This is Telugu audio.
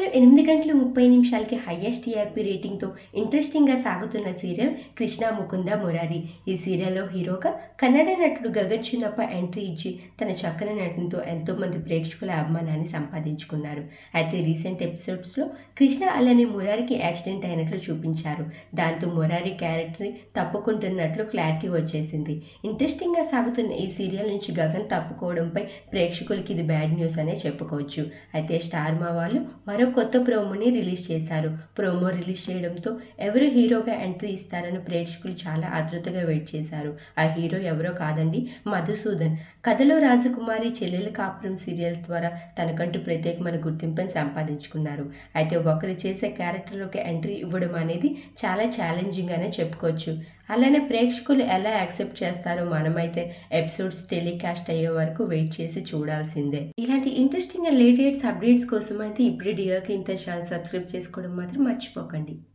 సినిమాలో ఎనిమిది గంటల ముప్పై నిమిషాలకి హయ్యెస్ట్ టీఆర్పీ రేటింగ్తో ఇంట్రెస్టింగ్గా సాగుతున్న సీరియల్ కృష్ణ ముకుంద మురారి ఈ సీరియల్లో హీరోగా కన్నడ నటుడు గగన్ చిన్నప్ప ఎంట్రీ ఇచ్చి తన చక్కని నటనతో ఎంతోమంది ప్రేక్షకుల అభిమానాన్ని సంపాదించుకున్నారు అయితే రీసెంట్ ఎపిసోడ్స్లో కృష్ణ అలానే మురారికి యాక్సిడెంట్ అయినట్లు చూపించారు దాంతో మురారి క్యారెక్టర్ తప్పుకుంటున్నట్లు క్లారిటీ వచ్చేసింది ఇంట్రెస్టింగ్గా సాగుతున్న ఈ సీరియల్ నుంచి గగన్ తప్పుకోవడంపై ప్రేక్షకులకి ఇది బ్యాడ్ న్యూస్ అనే చెప్పుకోవచ్చు అయితే స్టార్ మా వాళ్ళు మరో కొత్త ప్రోమోని రిలీజ్ చేశారు ప్రోమో రిలీజ్ చేయడంతో ఎవరు హీరోగా ఎంట్రీ ఇస్తారని ప్రేక్షకులు చాలా ఆతృతగా వెయిట్ చేశారు ఆ హీరో ఎవరో కాదండి మధుసూదన్ కథలో రాజకుమారి చెల్లెల కాపురం సీరియల్స్ ద్వారా తనకంటూ ప్రత్యేకమైన గుర్తింపుని సంపాదించుకున్నారు అయితే ఒకరు చేసే క్యారెక్టర్లోకి ఎంట్రీ ఇవ్వడం అనేది చాలా ఛాలెంజింగ్ అనే చెప్పుకోవచ్చు అలానే ప్రేక్షకులు ఎలా యాక్సెప్ట్ చేస్తారో మనమైతే ఎపిసోడ్స్ టెలికాస్ట్ అయ్యే వరకు వెయిట్ చేసి చూడాల్సిందే ఇలాంటి ఇంట్రెస్టింగ్ లేటెస్ట్ అప్డేట్స్ కోసం అయితే ఇప్పుడు డియాకి ఇంత ఛానల్ సబ్స్క్రైబ్ చేసుకోవడం మాత్రం మర్చిపోకండి